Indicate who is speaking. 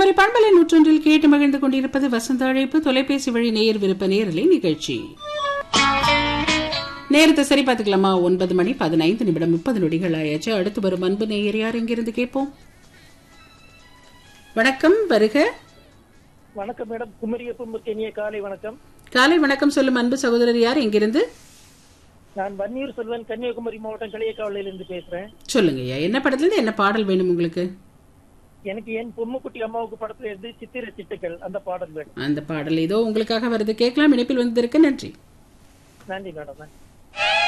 Speaker 1: குமரி பண்பலை நூற்றொன்றில் கேட்டு மகிழ்ந்து கொண்டிருப்பது வசந்த அழைப்பு தொலைபேசி வழி நேயர் விருப்ப நேரலை நிகழ்ச்சி நேரத்தை சரி பார்த்துக்கலாமா ஒன்பது மணி பதினைந்து நிமிடம் முப்பது நொடிகள் ஆயாச்சு அடுத்து வரும் அன்பு நேயர் யார் இங்கிருந்து கேட்போம் வணக்கம் வருக
Speaker 2: வணக்கம் மேடம் குமரியப்பம்புக்கு இனிய காலை வணக்கம்
Speaker 1: காலை வணக்கம் சொல்லும் அன்பு சகோதரர் யார் எங்கிருந்து
Speaker 2: நான் வன்னியூர் செல்வன் கன்னியாகுமரி மாவட்டம் களியக்காவலையிலிருந்து பேசுறேன்
Speaker 1: சொல்லுங்க ஐயா என்ன படத்துல இருந்து என்ன பாடல் வேணும் உங்களுக்கு
Speaker 2: எனக்கு என் பொம்முக்குட்டி அம்மாவுக்கு படத்துல இருந்து சித்திர சிட்டுக்கள் அந்த பாடல் வேணும்
Speaker 1: அந்த பாடல் ஏதோ உங்களுக்காக வருது கேட்கலாம் இணைப்பில் வந்ததற்கு நன்றி
Speaker 2: நன்றி மேடம் நன்றி